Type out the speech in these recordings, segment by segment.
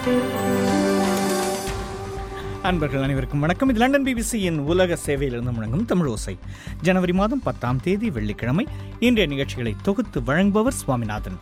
அன்பர்கள் அனைவருக்கும் வணக்கம் இது லண்டன் பிபிசியின் உலக சேவையிலிருந்து முழங்கும் தமிழ் ஓசை ஜனவரி மாதம் பத்தாம் தேதி வெள்ளிக்கிழமை இன்றைய நிகழ்ச்சிகளை தொகுத்து வழங்குபவர் சுவாமிநாதன்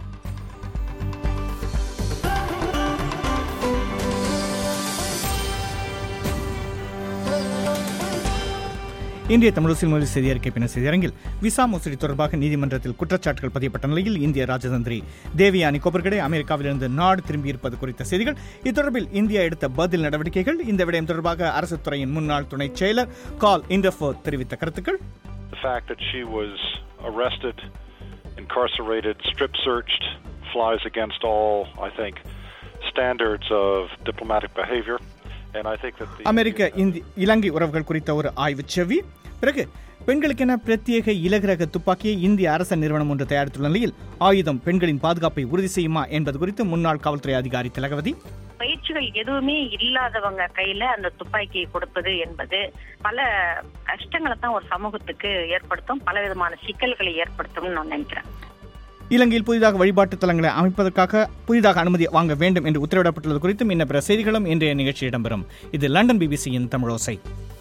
இந்திய தமிழசில் மொழி செய்தி அறிக்கை பின்னர் செய்தியரங்கில் விசா மோசடி தொடர்பாக நீதிமன்றத்தில் குற்றச்சாட்டுகள் பதியப்பட்ட நிலையில் இந்திய ராஜதந்திரி தேவியானி கொபர்கடே அமெரிக்காவிலிருந்து நாடு திரும்பியிருப்பது குறித்த செய்திகள் இத்தொடர்பில் இந்தியா எடுத்த பதில் நடவடிக்கைகள் இந்த விடயம் தொடர்பாக அரசு துறையின் முன்னாள் துணை செயலர் கால் இண்டர்ஃபோ தெரிவித்த கருத்துக்கள் The fact that she was arrested, incarcerated, strip searched flies against all, I think, standards of diplomatic behavior. And I think that the அமெரிக்க இந்தி இலங்கை உறவுகள் குறித்த ஒரு ஆய்வுச் செவி பிறகு பெண்களுக்கென பிரத்யேக இலகுரக துப்பாக்கியை இந்திய அரச நிறுவனம் ஒன்று தயாரித்துள்ள நிலையில் ஆயுதம் பெண்களின் பாதுகாப்பை உறுதி செய்யுமா என்பது குறித்து முன்னாள் காவல்துறை அதிகாரி திலகவதி பயிற்சிகள் எதுவுமே இல்லாதவங்க கையில அந்த துப்பாக்கியை கொடுப்பது என்பது பல கஷ்டங்களை தான் ஒரு சமூகத்துக்கு ஏற்படுத்தும் பல விதமான சிக்கல்களை ஏற்படுத்தும்னு நான் நினைக்கிறேன் இலங்கையில் புதிதாக வழிபாட்டு தலங்களை அமைப்பதற்காக புதிதாக அனுமதி வாங்க வேண்டும் என்று உத்தரவிடப்பட்டுள்ளது குறித்தும் இன்ன பிற செய்திகளும் இன்றைய நிகழ்ச்சி இடம்பெறும் இது லண்டன் பிபிசியின் தமிழோசை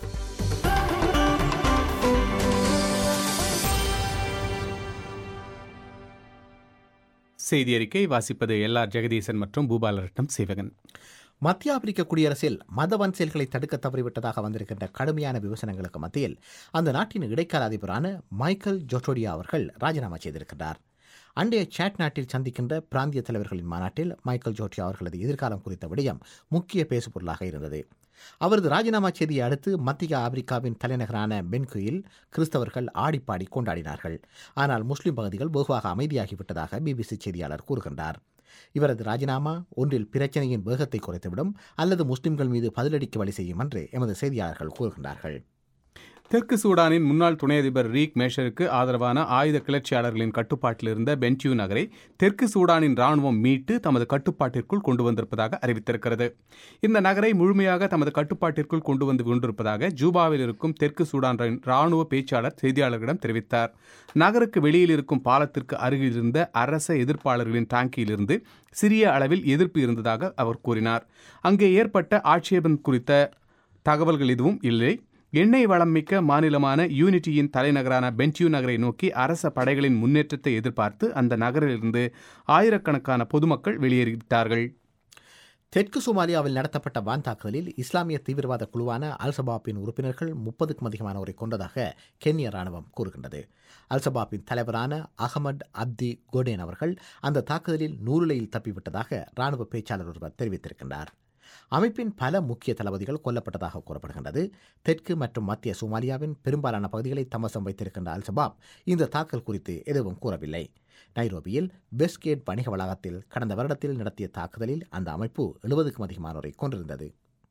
செய்தி அறிக்கை வாசிப்பது எல் ஆர் ஜெகதீசன் மற்றும் பூபாலரட்னம் சேவகன் மத்திய ஆப்பிரிக்க குடியரசில் மதவன் செயல்களை தடுக்க தவறிவிட்டதாக வந்திருக்கின்ற கடுமையான விமர்சனங்களுக்கு மத்தியில் அந்த நாட்டின் இடைக்கால அதிபரான மைக்கேல் ஜொட்டோடியா அவர்கள் ராஜினாமா செய்திருக்கிறார் அண்டைய சாட் நாட்டில் சந்திக்கின்ற பிராந்திய தலைவர்களின் மாநாட்டில் மைக்கேல் ஜோட்டியா அவர்களது எதிர்காலம் குறித்த விடயம் முக்கிய பேசுபொருளாக இருந்தது அவரது ராஜினாமா செய்தியை அடுத்து மத்திய ஆப்பிரிக்காவின் தலைநகரான பென்குயில் கிறிஸ்தவர்கள் ஆடிப்பாடி கொண்டாடினார்கள் ஆனால் முஸ்லிம் பகுதிகள் வெகுவாக அமைதியாகிவிட்டதாக பிபிசி செய்தியாளர் கூறுகின்றார் இவரது ராஜினாமா ஒன்றில் பிரச்சனையின் வேகத்தை குறைத்துவிடும் அல்லது முஸ்லிம்கள் மீது பதிலடிக்க வழி செய்யும் என்று எமது செய்தியாளர்கள் கூறுகின்றார்கள் தெற்கு சூடானின் முன்னாள் துணை அதிபர் ரீக் மேஷருக்கு ஆதரவான ஆயுத கிளர்ச்சியாளர்களின் கட்டுப்பாட்டில் இருந்த பென்டியூ நகரை தெற்கு சூடானின் ராணுவம் மீட்டு தமது கட்டுப்பாட்டிற்குள் கொண்டு வந்திருப்பதாக அறிவித்திருக்கிறது இந்த நகரை முழுமையாக தமது கட்டுப்பாட்டிற்குள் கொண்டு வந்து கொண்டிருப்பதாக ஜூபாவில் இருக்கும் தெற்கு சூடான் ராணுவ பேச்சாளர் செய்தியாளர்களிடம் தெரிவித்தார் நகருக்கு வெளியில் இருக்கும் பாலத்திற்கு அருகில் இருந்த அரச எதிர்ப்பாளர்களின் டாங்கியிலிருந்து சிறிய அளவில் எதிர்ப்பு இருந்ததாக அவர் கூறினார் அங்கே ஏற்பட்ட ஆட்சேபம் குறித்த தகவல்கள் எதுவும் இல்லை எண்ணெய் வளம் மிக்க மாநிலமான யூனிட்டியின் தலைநகரான பென்டியூ நகரை நோக்கி அரச படைகளின் முன்னேற்றத்தை எதிர்பார்த்து அந்த நகரிலிருந்து ஆயிரக்கணக்கான பொதுமக்கள் வெளியேறிவிட்டார்கள் தெற்கு சோமாலியாவில் நடத்தப்பட்ட வான் தாக்குதலில் இஸ்லாமிய தீவிரவாத குழுவான அல்சபாப்பின் உறுப்பினர்கள் முப்பதுக்கும் அதிகமானோரை கொண்டதாக கென்ய ராணுவம் கூறுகின்றது அல்சபாப்பின் தலைவரான அகமது அப்தி கோடேன் அவர்கள் அந்த தாக்குதலில் நூலுலையில் தப்பிவிட்டதாக ராணுவ பேச்சாளர் ஒருவர் தெரிவித்திருக்கின்றார் அமைப்பின் பல முக்கிய தளபதிகள் கொல்லப்பட்டதாக கூறப்படுகின்றது தெற்கு மற்றும் மத்திய சோமாலியாவின் பெரும்பாலான பகுதிகளை தமசம் வைத்திருக்கின்ற அல்சபாப் இந்த தாக்கல் குறித்து எதுவும் கூறவில்லை நைரோபியில் வெஸ்ட்கேட் வணிக வளாகத்தில் கடந்த வருடத்தில் நடத்திய தாக்குதலில் அந்த அமைப்பு எழுபதுக்கும் அதிகமானோரை கொண்டிருந்தது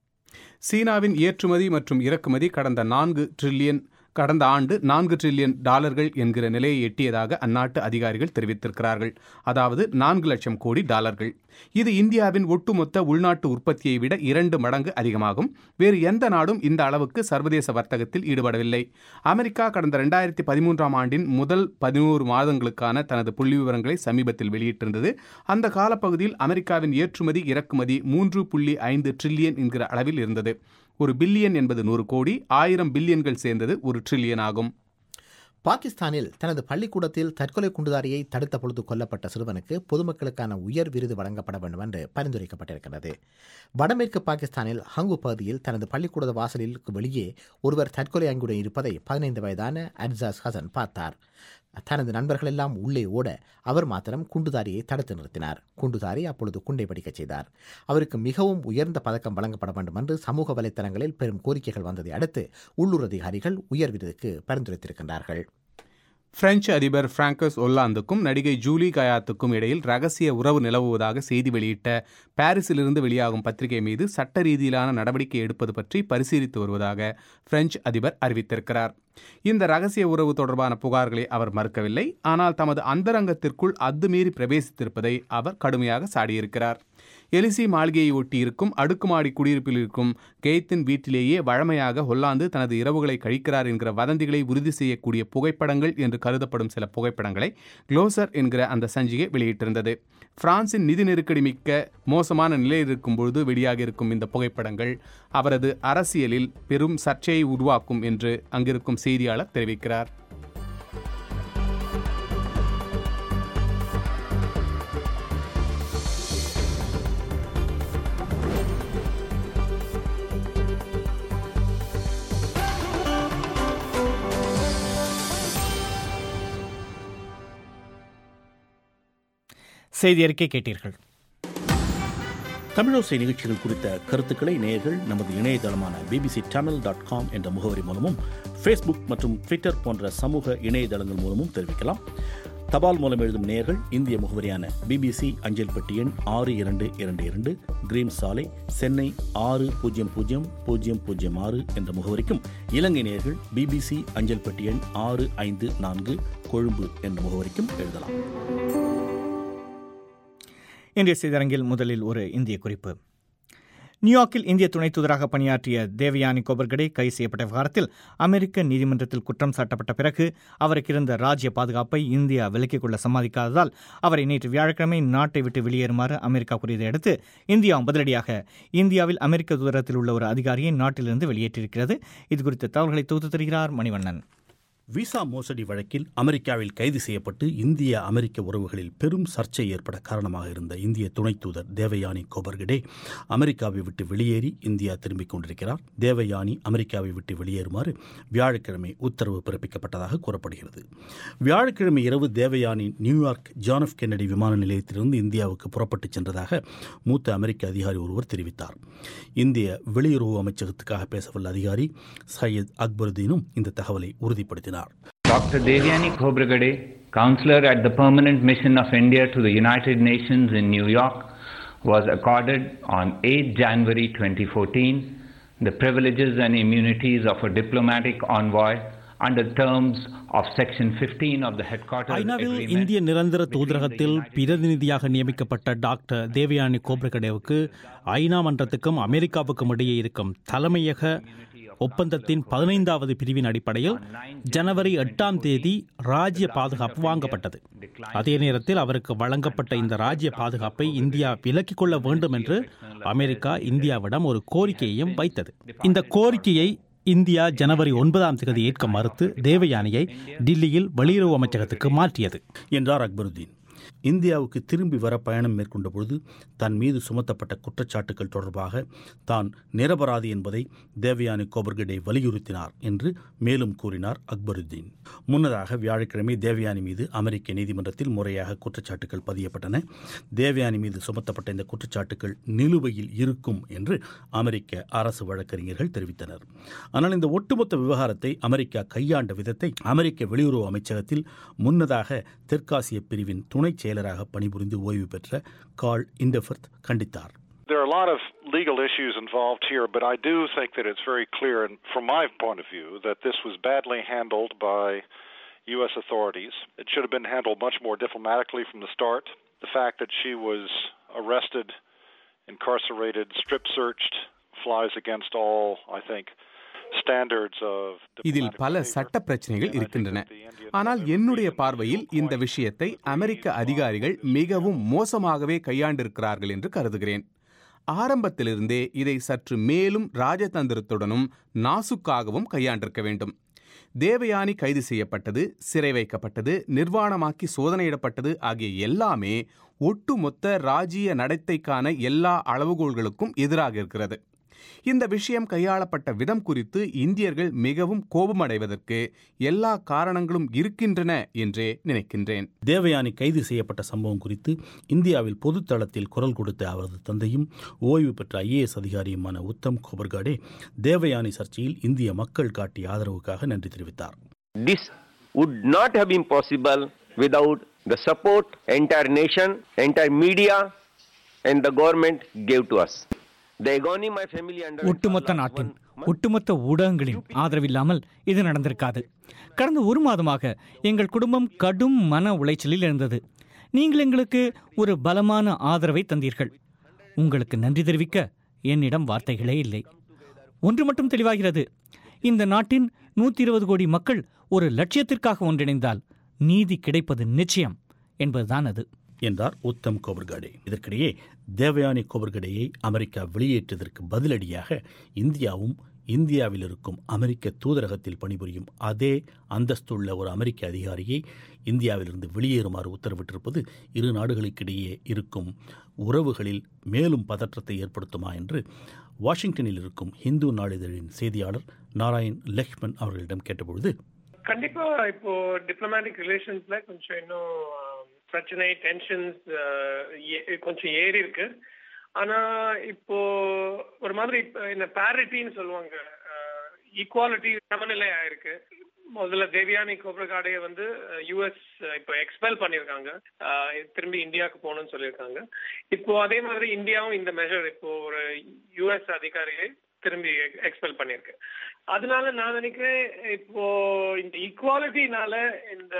சீனாவின் ஏற்றுமதி மற்றும் இறக்குமதி கடந்த நான்கு ட்ரில்லியன் கடந்த ஆண்டு நான்கு டிரில்லியன் டாலர்கள் என்கிற நிலையை எட்டியதாக அந்நாட்டு அதிகாரிகள் தெரிவித்திருக்கிறார்கள் அதாவது நான்கு லட்சம் கோடி டாலர்கள் இது இந்தியாவின் ஒட்டுமொத்த உள்நாட்டு உற்பத்தியை விட இரண்டு மடங்கு அதிகமாகும் வேறு எந்த நாடும் இந்த அளவுக்கு சர்வதேச வர்த்தகத்தில் ஈடுபடவில்லை அமெரிக்கா கடந்த ரெண்டாயிரத்தி பதிமூன்றாம் ஆண்டின் முதல் பதினோரு மாதங்களுக்கான தனது புள்ளி விவரங்களை சமீபத்தில் வெளியிட்டிருந்தது அந்த காலப்பகுதியில் அமெரிக்காவின் ஏற்றுமதி இறக்குமதி மூன்று புள்ளி ஐந்து ட்ரில்லியன் என்கிற அளவில் இருந்தது ஒரு பில்லியன் என்பது நூறு கோடி ஆயிரம் பில்லியன்கள் சேர்ந்தது ஒரு ட்ரில்லியன் ஆகும் பாகிஸ்தானில் தனது பள்ளிக்கூடத்தில் தற்கொலை குண்டுதாரியை தடுத்த பொழுது கொல்லப்பட்ட சிறுவனுக்கு பொதுமக்களுக்கான உயர் விருது வழங்கப்பட வேண்டும் என்று பரிந்துரைக்கப்பட்டிருக்கிறது வடமேற்கு பாகிஸ்தானில் ஹங்கு பகுதியில் தனது பள்ளிக்கூட வாசலில் வெளியே ஒருவர் தற்கொலை அங்குடன் இருப்பதை பதினைந்து வயதான அட்சாஸ் ஹசன் பார்த்தார் தனது நண்பர்களெல்லாம் உள்ளே ஓட அவர் மாத்திரம் குண்டுதாரியை தடுத்து நிறுத்தினார் குண்டுதாரி அப்பொழுது குண்டை படிக்கச் செய்தார் அவருக்கு மிகவும் உயர்ந்த பதக்கம் வழங்கப்பட வேண்டும் என்று சமூக வலைத்தளங்களில் பெரும் கோரிக்கைகள் வந்ததை அடுத்து உள்ளூர் அதிகாரிகள் உயர் விருதுக்கு பரிந்துரைத்திருக்கின்றார்கள் பிரெஞ்சு அதிபர் பிராங்கஸ் ஒல்லாந்துக்கும் நடிகை ஜூலி கயாத்துக்கும் இடையில் ரகசிய உறவு நிலவுவதாக செய்தி வெளியிட்ட பாரிஸிலிருந்து வெளியாகும் பத்திரிகை மீது சட்ட ரீதியிலான நடவடிக்கை எடுப்பது பற்றி பரிசீலித்து வருவதாக பிரெஞ்சு அதிபர் அறிவித்திருக்கிறார் இந்த ரகசிய உறவு தொடர்பான புகார்களை அவர் மறுக்கவில்லை ஆனால் தமது அந்தரங்கத்திற்குள் அத்துமீறி பிரவேசித்திருப்பதை அவர் கடுமையாக சாடியிருக்கிறார் எலிசி மாளிகையை ஒட்டி இருக்கும் அடுக்குமாடி குடியிருப்பில் இருக்கும் கெய்த்தின் வீட்டிலேயே வழமையாக ஹொல்லாந்து தனது இரவுகளை கழிக்கிறார் என்கிற வதந்திகளை உறுதி செய்யக்கூடிய புகைப்படங்கள் என்று கருதப்படும் சில புகைப்படங்களை க்ளோசர் என்கிற அந்த சஞ்சிகை வெளியிட்டிருந்தது பிரான்சின் நிதி நெருக்கடி மிக்க மோசமான நிலையில் இருக்கும் பொழுது வெளியாக இருக்கும் இந்த புகைப்படங்கள் அவரது அரசியலில் பெரும் சர்ச்சையை உருவாக்கும் என்று அங்கிருக்கும் செய்தியாளர் தெரிவிக்கிறார் செய்தி அறிக்கை கேட்டீர்கள் தமிழோசை நிகழ்ச்சிகள் குறித்த கருத்துக்களை நேயர்கள் நமது இணையதளமான பிபிசி தமிழ் டாட் காம் என்ற முகவரி மூலமும் ஃபேஸ்புக் மற்றும் ட்விட்டர் போன்ற சமூக இணையதளங்கள் மூலமும் தெரிவிக்கலாம் தபால் மூலம் எழுதும் நேயர்கள் இந்திய முகவரியான பிபிசி அஞ்சல் பெட்டி எண் ஆறு இரண்டு இரண்டு இரண்டு கிரீம் சாலை சென்னை ஆறு பூஜ்ஜியம் பூஜ்ஜியம் பூஜ்ஜியம் பூஜ்ஜியம் ஆறு என்ற முகவரிக்கும் இலங்கை நேயர்கள் பிபிசி அஞ்சல் பெட்டி எண் ஆறு ஐந்து நான்கு கொழும்பு என்ற முகவரிக்கும் எழுதலாம் இன்றைய செய்தியரங்கில் முதலில் ஒரு இந்திய குறிப்பு நியூயார்க்கில் இந்திய துணை தூதராக பணியாற்றிய தேவயானி கோபர்கடே கைது செய்யப்பட்ட விவகாரத்தில் அமெரிக்க நீதிமன்றத்தில் குற்றம் சாட்டப்பட்ட பிறகு அவருக்கு இருந்த ராஜ்ய பாதுகாப்பை இந்தியா விலக்கிக் கொள்ள சம்மதிக்காததால் அவரை நேற்று வியாழக்கிழமை நாட்டை விட்டு வெளியேறுமாறு அமெரிக்கா கூறியதை அடுத்து இந்தியா பதிலடியாக இந்தியாவில் அமெரிக்க தூதரத்தில் உள்ள ஒரு அதிகாரியை நாட்டிலிருந்து வெளியேற்றிருக்கிறது இதுகுறித்த தகவல்களை தொகுத்து தருகிறார் மணிவண்ணன் விசா மோசடி வழக்கில் அமெரிக்காவில் கைது செய்யப்பட்டு இந்திய அமெரிக்க உறவுகளில் பெரும் சர்ச்சை ஏற்பட காரணமாக இருந்த இந்திய துணை தூதர் தேவயானி கோபர்கடே அமெரிக்காவை விட்டு வெளியேறி இந்தியா திரும்பிக் கொண்டிருக்கிறார் தேவயானி அமெரிக்காவை விட்டு வெளியேறுமாறு வியாழக்கிழமை உத்தரவு பிறப்பிக்கப்பட்டதாக கூறப்படுகிறது வியாழக்கிழமை இரவு Devyani New York John F Kennedy விமான நிலையத்திலிருந்து இந்தியாவுக்கு புறப்பட்டுச் சென்றதாக மூத்த அமெரிக்க அதிகாரி ஒருவர் தெரிவித்தார் இந்திய வெளியுறவு அமைச்சகத்துக்காக பேசவல்ல அதிகாரி சையத் அக்பருதீனும் இந்த தகவலை உறுதிப்படுத்தினார் Dr. Devyani Khobragade, counselor at the Permanent Mission of India to the United Nations in New York, was accorded on 8 January 2014 the privileges and immunities of a diplomatic envoy under terms of Section 15 of the Headquarters ஐநாவில் Agreement. இந்திய நிரந்தர தூதரகத்தில் பிரதிநிதியாக நியமிக்கப்பட்ட doctor Devayani கோப்ரகடேவுக்கு ஐநா மன்றத்துக்கும் அமெரிக்காவுக்கும் இடையே இருக்கும் தலைமையக ஒப்பந்தத்தின் பதினைந்தாவது பிரிவின் அடிப்படையில் ஜனவரி எட்டாம் தேதி ராஜ்ய பாதுகாப்பு வாங்கப்பட்டது அதே நேரத்தில் அவருக்கு வழங்கப்பட்ட இந்த ராஜ்ய பாதுகாப்பை இந்தியா விலக்கிக் கொள்ள வேண்டும் என்று அமெரிக்கா இந்தியாவிடம் ஒரு கோரிக்கையையும் வைத்தது இந்த கோரிக்கையை இந்தியா ஜனவரி ஒன்பதாம் தேதி ஏற்க மறுத்து தேவயானியை டில்லியில் வெளியுறவு அமைச்சகத்துக்கு மாற்றியது என்றார் அக்பருதீன் இந்தியாவுக்கு திரும்பி வர பயணம் மேற்கொண்ட பொழுது தன் மீது சுமத்தப்பட்ட குற்றச்சாட்டுகள் தொடர்பாக தான் நிரபராதி என்பதை தேவயானி கோபர்கடே வலியுறுத்தினார் என்று மேலும் கூறினார் அக்பருதீன் முன்னதாக வியாழக்கிழமை தேவயானி மீது அமெரிக்க நீதிமன்றத்தில் முறையாக குற்றச்சாட்டுகள் பதியப்பட்டன தேவயானி மீது சுமத்தப்பட்ட இந்த குற்றச்சாட்டுகள் நிலுவையில் இருக்கும் என்று அமெரிக்க அரசு வழக்கறிஞர்கள் தெரிவித்தனர் ஆனால் இந்த ஒட்டுமொத்த விவகாரத்தை அமெரிக்கா கையாண்ட விதத்தை அமெரிக்க வெளியுறவு அமைச்சகத்தில் முன்னதாக தெற்காசிய பிரிவின் துணைச் செயலராக பணிபுரிந்து ஓய்வு பெற்ற கால் இண்டெஃபர்த் கண்டித்தார் There are a lot of legal issues involved here, but I do think that it's very clear, and from my point of view, that this was badly handled by U.S. authorities. It should have been handled much more diplomatically from the start. The fact that she was arrested, incarcerated, strip searched, flies against all, I think, standards of இதில் diplomatic பல behavior. சட்ட பிரச்சனைகள் And I think இருக்கின்றன that the Indian ஆனால் government என்னுடைய reasonably பார்வையில் இந்த points விஷயத்தை to the அமெரிக்க Indian அதிகாரிகள் law. மிகவும் மோசமாகவே கையாண்டிருக்கிறார்கள் என்று கருதுகிறேன் ஆரம்பத்திலிருந்தே இதை சற்று மேலும் ராஜதந்திரத்துடனும் நாசுக்காகவும் கையாண்டிருக்க வேண்டும் தேவயானி கைது செய்யப்பட்டது சிறை வைக்கப்பட்டது நிர்வாணமாக்கி சோதனையிடப்பட்டது ஆகிய எல்லாமே ஒட்டுமொத்த ராஜ்ய நடத்தைக்கான எல்லா அளவுகோல்களுக்கும் எதிராக இருக்கிறது இந்த விஷயம் கையாளப்பட்ட விதம் குறித்து இந்தியர்கள் மிகவும் கோபமடைவதற்கு எல்லா காரணங்களும் இருக்கின்றன என்றே நினைக்கின்றேன் தேவயானி கைது செய்யப்பட்ட சம்பவம் குறித்து இந்தியாவில் பொதுத்தளத்தில் குரல் கொடுத்த அவரது தந்தையும் ஓய்வு பெற்ற ஐஏஎஸ் அதிகாரியுமான உத்தம் கோபர்காடே தேவயானி சர்ச்சையில் இந்திய மக்கள் காட்டிய ஆதரவுக்காக நன்றி தெரிவித்தார் This would not have been possible without the support entire nation, entire media and the government gave to us. The agony my family underwent for ஒட்டுமொத்த last நாட்டின் one- ஒட்டுமொத்த ஊடகங்களின் ஆதரவில்லாமல் இது நடந்திருக்காது கடந்த ஒரு மாதமாக எங்கள் குடும்பம் கடும் மன உளைச்சலில் இருந்தது நீங்கள் எங்களுக்கு ஒரு பலமான ஆதரவை தந்தீர்கள் உங்களுக்கு நன்றி தெரிவிக்க என்னிடம் வார்த்தைகளே இல்லை ஒன்று மட்டும் தெளிவாகிறது இந்த நாட்டின் நூற்றி இருபது கோடி மக்கள் ஒரு லட்சியத்திற்காக ஒன்றிணைந்தால் நீதி கிடைப்பது நிச்சயம் என்பதுதான் அது என்றார் உத்தம் கோபர்கடே இதற்கிடையே தேவயானி கோபர்கடேயை அமெரிக்கா வெளியேற்றதற்கு பதிலடியாக இந்தியாவும் இந்தியாவில் இருக்கும் அமெரிக்க தூதரகத்தில் பணிபுரியும் அதே அந்தஸ்துள்ள ஒரு அமெரிக்க அதிகாரியை இந்தியாவிலிருந்து வெளியேறுமாறு உத்தரவிட்டிருப்பது இரு நாடுகளுக்கிடையே இருக்கும் உறவுகளில் மேலும் பதற்றத்தை ஏற்படுத்துமா என்று வாஷிங்டனில் இருக்கும் ஹிந்து நாளிதழின் செய்தியாளர் நாராயண் லக்ஷ்மன் அவர்களிடம் கேட்டபொழுது கண்டிப்பா இப்போ டிப்ளமேட்டிக் ரிலேஷன்ஸ்ல கொஞ்சம் இன்னும் ஆஹ், பிரச்சனை டென்ஷன்ஸ் கொஞ்சம் ஏறி இருக்கு ஆனா இப்போ ஒரு மாதிரி இப்ப இந்த பேரிட்டின்னு சொல்லுவாங்க ஈக்குவாலிட்டி சமநிலை ஆயிருக்கு முதல்ல தேவியானி கோப்ரகாடைய வந்து யூஎஸ் இப்போ எக்ஸ்பெல் பண்ணியிருக்காங்க ஆஹ், திரும்பி இந்தியாவுக்கு போகணும்னு சொல்லியிருக்காங்க இப்போ அதே மாதிரி இந்தியாவும் இந்த மெஷர் இப்போ ஒரு யுஎஸ் அதிகாரியை திரும்பி எக்ஸ்பெல் பண்ணியிருக்கு அதனால நான் நினைக்கிறேன் இப்போ இந்த ஈக்குவாலிட்டினால இந்த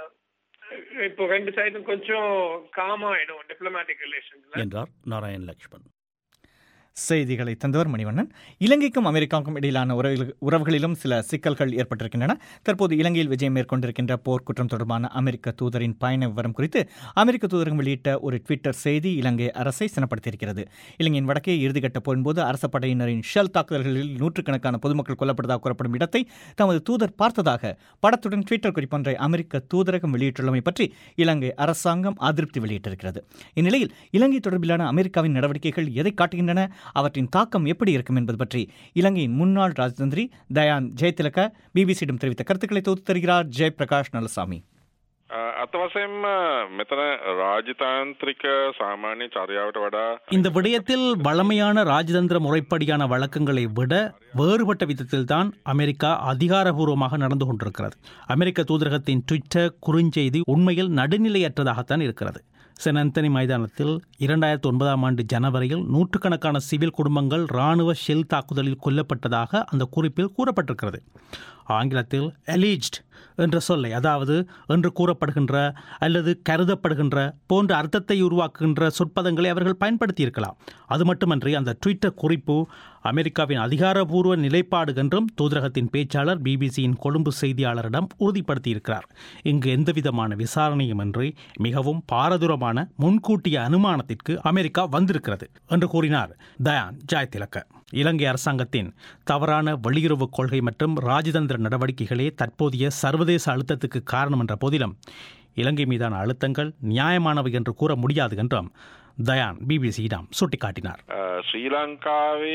இப்போ ரெண்டு சைடும் கொஞ்சம் காம் ஆயிடும் டிப்ளமேட்டிக் ரிலேஷன்ஸ்ல என்றார் நாராயண் லக்ஷ்மன் செய்திகளை தந்தவர் மணிவண்ணன் இலங்கைக்கும் அமெரிக்காவுக்கும் இடையிலான உறவுகள்- உறவுகளிலும் சில சிக்கல்கள் ஏற்பட்டிருக்கின்றன தற்போது இலங்கையில் விஜயம் மேற்கொண்டிருக்கின்ற போர்க்குற்றம் தொடர்பான அமெரிக்க தூதரின் பயண விவரம் குறித்து அமெரிக்க தூதரகம் வெளியிட்ட ஒரு ட்விட்டர் செய்தி இலங்கை அரசை சினப்படுத்தியிருக்கிறது இலங்கையின் வடக்கே இறுதிக்கட்ட போரின்போது அரச படையினரின் ஷெல் தாக்குதல்களில் நூற்றுக்கணக்கான பொதுமக்கள் கொல்லப்பட்டதாக கூறப்படும் இடத்தை தமது தூதர் பார்த்ததாக படத்துடன் ட்விட்டர் குறிப்பொன்றை அமெரிக்க தூதரகம் வெளியிட்டுள்ளமை பற்றி இலங்கை அரசாங்கம் அதிருப்தி வெளியிட்டிருக்கிறது இந்நிலையில் இலங்கை தொடர்பிலான அமெரிக்காவின் நடவடிக்கைகள் எதை காட்டுகின்றன அவற்றின் தாக்கம் எப்படி இருக்கும் என்பது பற்றி இலங்கையின் முன்னாள் ராஜதந்திரி தயான் ஜெயதிலக பிபிசியிடம் தெரிவித்த கருத்துக்களை தொகுத்து தருகிறார் ஜெயபிரகாஷ் நலசாமி අත වශයෙන්ම මෙතන රාජතාන්ත්‍රික සාමාන්‍ය චර්යාවට වඩා இந்த விடயத்தில் வழமையான ராஜதந்திர முறைப்படியான வழக்கங்களை விட வேறுபட்ட விதத்தில்தான் அமெரிக்கா அதிகாரபூர்வமாக நடந்து கொண்டிருக்கிறது அமெரிக்க தூதரகத்தின் ட்விட்டர் குறுஞ்செய்தி உண்மையில் நடுநிலையற்றதாகத்தான் இருக்கிறது சென் அந்தனி மைதானத்தில் இரண்டாயிரத்தி ஒன்பதாம் ஆண்டு ஜனவரியில் நூற்றுக்கணக்கான சிவில் குடும்பங்கள் இராணுவ ஷெல் தாக்குதலில் கொல்லப்பட்டதாக அந்த குறிப்பில் கூறப்பட்டிருக்கிறது ஆங்கிலத்தில் எலீஜ்ட் என்ற சொல்லை அதாவது என்று கூறப்படுகின்ற அல்லது கருதப்படுகின்ற போன்ற அர்த்தத்தை உருவாக்குகின்ற சொற்பதங்களை அவர்கள் பயன்படுத்தியிருக்கலாம் அது மட்டுமன்றி அந்த ட்விட்டர் குறிப்பு அமெரிக்காவின் அதிகாரபூர்வ நிலைப்பாடு என்றும் தூதரகத்தின் பேச்சாளர் பிபிசியின் கொழும்பு செய்தியாளரிடம் உறுதிப்படுத்தியிருக்கிறார் இங்கு எந்தவிதமான விசாரணையுமின்றி மிகவும் பாரதூரமான முன்கூட்டிய அனுமானத்திற்கு அமெரிக்கா வந்திருக்கிறது என்று கூறினார் தயான் ஜாயதிலக்க இலங்கை அரசாங்கத்தின் தவறான வெளியுறவு கொள்கை மற்றும் ராஜதந்திர நடவடிக்கைகளே தற்போதைய சர்வதேச அழுத்தத்துக்கு காரணம் என்ற போதிலும் இலங்கை மீதான அழுத்தங்கள் நியாயமானவை என்று கூற முடியாது என்றும் தயான் பிபிசியிடம் சுட்டிக்காட்டினார் අ, ශ්‍රී ලංකාවේ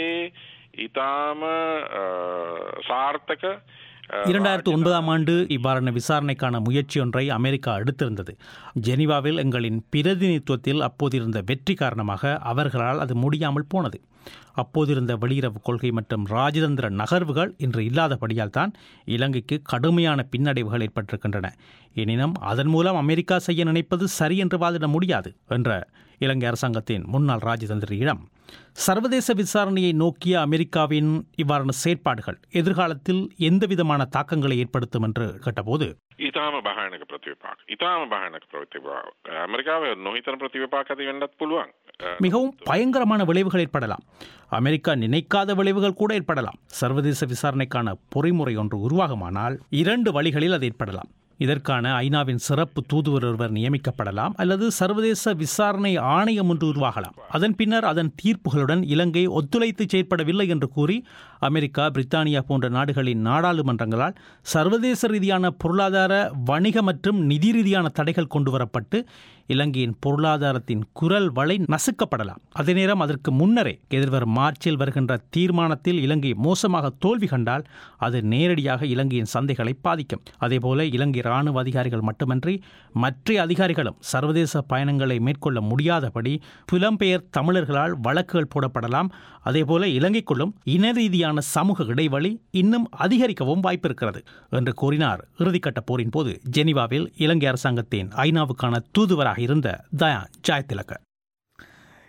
ඉතාම අ, සාර්ථක අ, இரண்டாயிரத்து ஒன்பதாம் ஆண்டு இவ்வாறான விசாரணைக்கான முயற்சி ஒன்றை அமெரிக்கா எடுத்திருந்தது ஜெனீவாவில் எங்களின் பிரதிநிதித்துவத்தில் அப்போதிருந்த வெற்றி காரணமாக அவர்களால் அது முடியாமல் போனது அப்போதிருந்த வெளியுறவு கொள்கை மற்றும் ராஜதந்திர நகர்வுகள் இன்று இல்லாதபடியால் தான் இலங்கைக்கு கடுமையான பின்னடைவுகள் ஏற்பட்டிருக்கின்றன எனினும் அதன் மூலம் அமெரிக்கா செய்ய நினைப்பது சரி என்று வாதிட முடியாது என்ற இலங்கை அரசாங்கத்தின் முன்னாள் ராஜதந்திரியிடம் சர்வதேச விசாரணையை நோக்கிய அமெரிக்காவின் இவ்வாறான செயற்பாடுகள் எதிர்காலத்தில் எந்தவிதமான தாக்கங்களை ஏற்படுத்தும் என்று கேட்டபோது ඉතාම භානක ප්‍රතිවිපාක ඉතාම භානක ප්‍රතිපාක ඇමරිකාව නොහිතන ප්‍රතිවිපාක ඇති වෙන්නත් පුළුවන් අ, மிகவும் பயங்கரமான விளைவுகள் ஏற்படலாம் அமெரிக்கா நினைக்காத விளைவுகள் கூட ஏற்படலாம் சர்வதேச விசாரணைக்கான பொறிமுறை ஒன்று உருவாகுமானால் இரண்டு வழிகளில் அது ஏற்படலாம் இதற்கான ஐநாவின் சிறப்பு தூதுவர் ஒருவர் நியமிக்கப்படலாம் அல்லது சர்வதேச விசாரணை ஆணையம் ஒன்று உருவாகலாம் அதன் பின்னர் அதன் தீர்ப்புகளுடன் இலங்கை ஒத்துழைத்து செயற்படவில்லை என்று கூறி அமெரிக்கா பிரித்தானியா போன்ற நாடுகளின் நாடாளுமன்றங்களால் சர்வதேச ரீதியான பொருளாதார வணிக மற்றும் நிதி ரீதியான தடைகள் கொண்டு வரப்பட்டு இலங்கையின் பொருளாதாரத்தின் குரல் வலை நசுக்கப்படலாம் அதே நேரம் அதற்கு முன்னரே எதிர்வரும் மார்ச்சில் வருகின்ற தீர்மானத்தில் இலங்கை மோசமாக தோல்வி கண்டால் அது நேரடியாக இலங்கையின் சந்தைகளை பாதிக்கும் அதேபோல இலங்கை இராணுவ அதிகாரிகள் மட்டுமன்றி மற்ற அதிகாரிகளும் சர்வதேச பயணங்களை மேற்கொள்ள முடியாதபடி புலம்பெயர் தமிழர்களால் வழக்குகள் போடப்படலாம் அதேபோல இலங்கைக்குள்ளும் இன ரீதியான சமூக இடைவெளி இன்னும் அதிகரிக்கவும் வாய்ப்பிருக்கிறது என்று கூறினார் இறுதிக்கட்ட போரின் போது ஜெனீவாவில் இலங்கை அரசாங்கத்தின் ஐநாவுக்கான தூதுவராக இருந்த தயான் ஜாயதிலக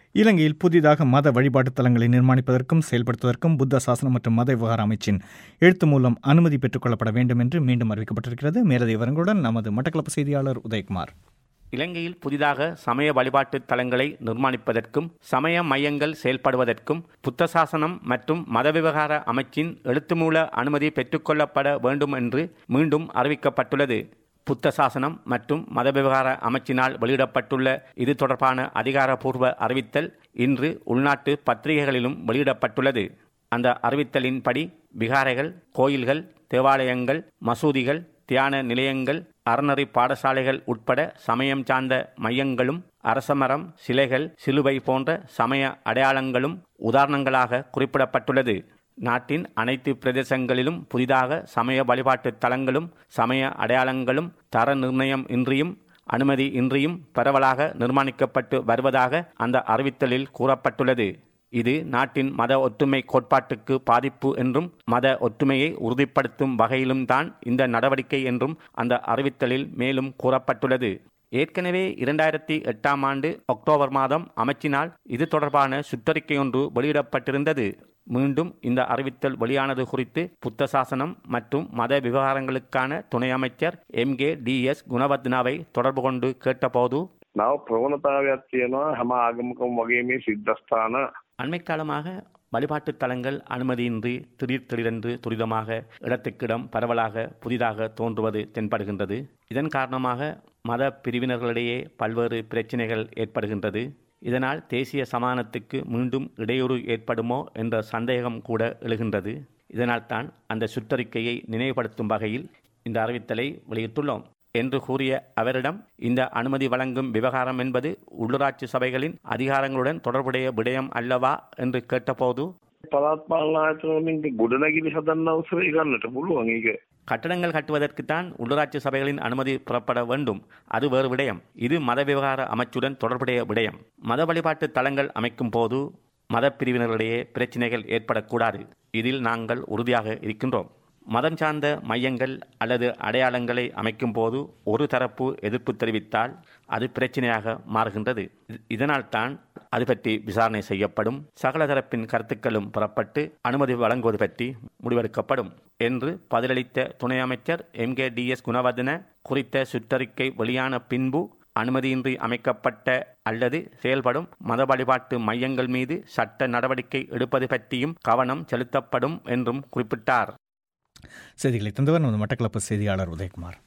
இலங்கையில் புதிதாக மத வழிபாட்டுத் தலங்களை நிர்மாணிப்பதற்கும் செயல்படுத்துவதற்கும் புத்த சாசனம் மற்றும் மத விவகார அமைச்சின் எழுத்து மூலம் அனுமதி பெற்றுக்கொள்ளப்பட வேண்டும் என்று மீண்டும் அறிவிக்கப்பட்டிருக்கிறது மேலதிக விவரங்களுடன் நமது மட்டக்களப்பு செய்தியாளர் உதயகுமார் இலங்கையில் புதிதாக சமய வழிபாட்டுத் தலங்களை நிர்மாணிப்பதற்கும் சமய மையங்கள் செயல்படுவதற்கும் புத்த சாசனம் மற்றும் மத விவகார அமைச்சின் எழுத்துமூல அனுமதி பெற்றுக்கொள்ளப்பட வேண்டும் என்று மீண்டும் அறிவிக்கப்பட்டுள்ளது புத்த சாசனம் மற்றும் மத விவகார அமைச்சினால் வெளியிடப்பட்டுள்ள இது தொடர்பான அதிகாரப்பூர்வ அறிவித்தல் இன்று உள்நாட்டு பத்திரிகைகளிலும் வெளியிடப்பட்டுள்ளது அந்த அறிவித்தலின்படி விகாரைகள் கோயில்கள் தேவாலயங்கள் மசூதிகள் தியான நிலையங்கள் அறநெறி பாடசாலைகள் உட்பட சமயம் சார்ந்த மையங்களும் அரசமரம் சிலைகள் சிலுவை போன்ற சமய அடையாளங்களும் உதாரணங்களாக குறிப்பிடப்பட்டுள்ளது நாட்டின் அனைத்து பிரதேசங்களிலும் புதிதாக சமய வழிபாட்டு தலங்களும் சமய அடையாளங்களும் தர நிர்ணயம் இன்றியும் அனுமதி இன்றியும் பரவலாக நிர்மாணிக்கப்பட்டு வருவதாக அந்த அறிவித்தலில் கூறப்பட்டுள்ளது இது நாட்டின் மத ஒற்றுமை கோட்பாட்டுக்கு பாதிப்பு என்றும் மத ஒற்றுமையை உறுதிப்படுத்தும் வகையிலும் தான் இந்த நடவடிக்கை என்றும் அந்த அறிவித்தலில் மேலும் கூறப்பட்டுள்ளது ஏற்கனவே இரண்டாயிரத்தி எட்டாம் ஆண்டு அக்டோபர் மாதம் அமைச்சினால் இது தொடர்பான சுற்றறிக்கை ஒன்று வெளியிடப்பட்டிருந்தது மீண்டும் இந்த அறிவித்தல் வெளியானது குறித்து புத்த சாசனம் மற்றும் மத விவகாரங்களுக்கான துணை அமைச்சர் எம் கே டி எஸ் குணவர்தனாவை தொடர்பு கொண்டு கேட்டபோது නව ප්‍රවණතාවයක් තියෙනවා හැම ආගමකම වගේ මේ සිද්ධස්ථාන அண்மை காலமாக வழிபாட்டு தலங்கள் அனுமதியின்றி திடீர் திடீரென்று துரிதமாக இடத்துக்கிடம் பரவலாக புதிதாக தோன்றுவது தென்படுகின்றது இதன் காரணமாக மத பிரிவினர்களிடையே பல்வேறு பிரச்சினைகள் ஏற்படுகின்றது இதனால் தேசிய சமானத்துக்கு மீண்டும் இடையூறு ஏற்படுமோ என்ற சந்தேகம் கூட எழுகின்றது இதனால்தான் அந்த சுற்றறிக்கையை நினைவுபடுத்தும் வகையில் இந்த அறிவித்தலை வெளியிட்டுள்ளோம் என்று கூறிய அவரிடம் இந்த அனுமதி வழங்கும் விவகாரம் என்பது உள்ளூராட்சி சபைகளின் அதிகாரங்களுடன் தொடர்புடைய விடயம் அல்லவா என்று கேட்டபோது පළාත් පාලන ආයතනවලින් ගොඩනැගිලි හදන්න අවසරය ගන්නට පුළුවන් ඒක கட்டடங்கள் கட்டுவதற்குத்தான் உள்ளூராட்சி சபைகளின் அனுமதி புறப்பட வேண்டும் அது வேறு விடயம் இது மத விவகார அமைச்சுடன் தொடர்புடைய விடயம் மத வழிபாட்டு தலங்கள் அமைக்கும் போது மத பிரிவினர்களிடையே பிரச்சினைகள் ஏற்படக்கூடாது இதில் நாங்கள் உறுதியாக இருக்கின்றோம் மதம் சார்ந்த மையங்கள் அல்லது அடையாளங்களை அமைக்கும் போது ஒரு தரப்பு எதிர்ப்பு தெரிவித்தால் அது பிரச்சனையாக மாறுகின்றது இதனால் தான் அது பற்றி விசாரணை செய்யப்படும் சகல தரப்பின் கருத்துக்களும் புறப்பட்டு அனுமதி வழங்குவது பற்றி முடிவெடுக்கப்படும் என்று பதிலளித்த துணை அமைச்சர் M K D S Gunawardena குறித்த சுற்றறிக்கை வெளியான பின்பு அனுமதியின்றி அமைக்கப்பட்ட அல்லது செயல்படும் மத வழிபாட்டு மையங்கள் மீது சட்ட நடவடிக்கை எடுப்பது பற்றியும் கவனம் செலுத்தப்படும் என்றும் குறிப்பிட்டார் செய்திகளை தந்தவர் நமது மட்டக்களப்பு செய்தியாளர் உதயகுமார்